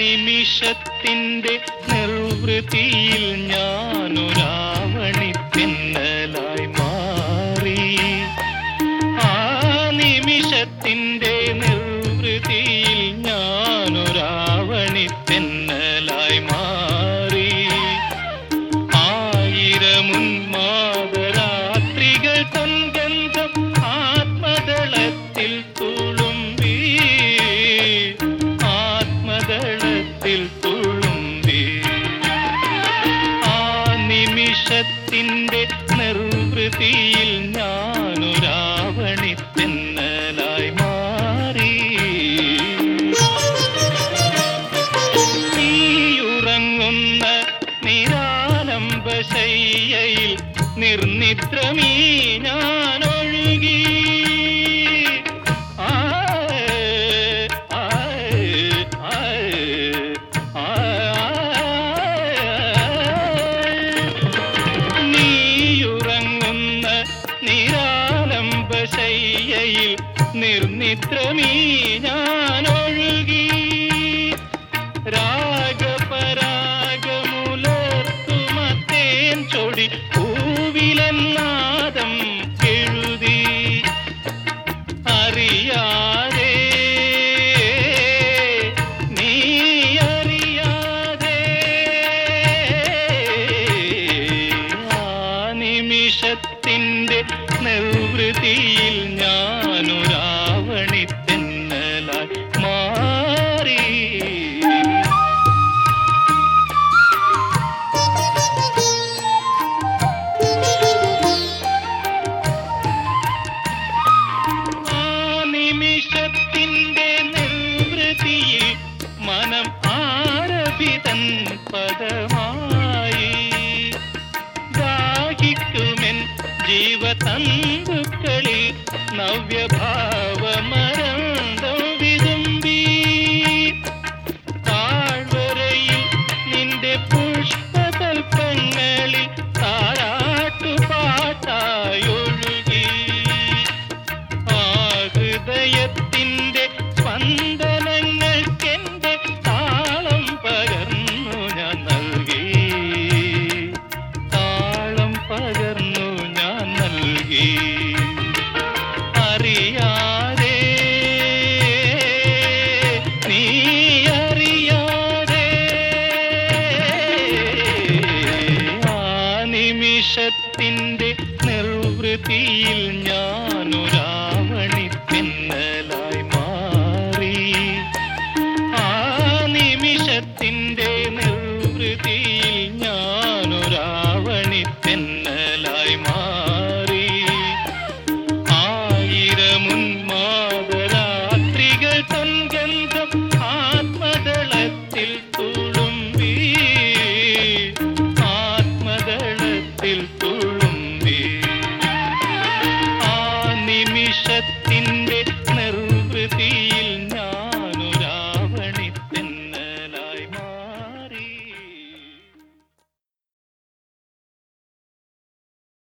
നിമിഷത്തിന്റെ നിർവൃതിയിൽ ഞാനൊരാവണി തെന്നലായി മാറി ആ നിമിഷത്തിന്റെ നിർവൃതിയിൽ ഞാനൊരാവണി തെന്നലായി മാറി ആയിരമുന്മാതരാത്രികൾ തൻഗന്ധം ആത്മദളത്തിൽ തുളുമ്പി ആത്മദളത്തിൽ തുളുമ്പി ആ നിമിഷത്തിന്റെ നിർവൃതിയിൽ ഞാനൊരാവണി തെന്നലായി മാറി നീയുറങ്ങുന്ന നിരാലംബശയ്യയിൽ നിർനിദ്രമീ ഞാനൊഴുകി ആയ്, ആയ്, ആയ്, ആയ്. നീയുറങ്ങുന്ന നിരാലംബശയ്യയിൽ നിർനിദ്രമീ ഞാനൊഴുകി രാഗപരാഗമുലർത്തുമത്തേൻ ചൊടി പൂവിലെന്നാദം എഴുതി അറിയാതെ നീ അറിയാതെ ആ നിമിഷത്തിന്റെ നിർവൃതിയിൽ ഞാനൊരാവണി തെന്നലായി മാറി ആ നിമിഷത്തിന്റെ നിർവൃതിയിൽ മനം ആരഭിതൻ പദമായി ദാഹിക്കുമെൻ ജീവതന്തുക്കളിൽ നവ്യഭാവമരന്തം വിതുമ്പി താഴ്വരയിൽ നിന്റെ പുഷ്പതൽപ്പങ്ങളിൽ താരാട്ടുപാട്ടായൊഴുകി ആ ഹൃദയത്തിൽ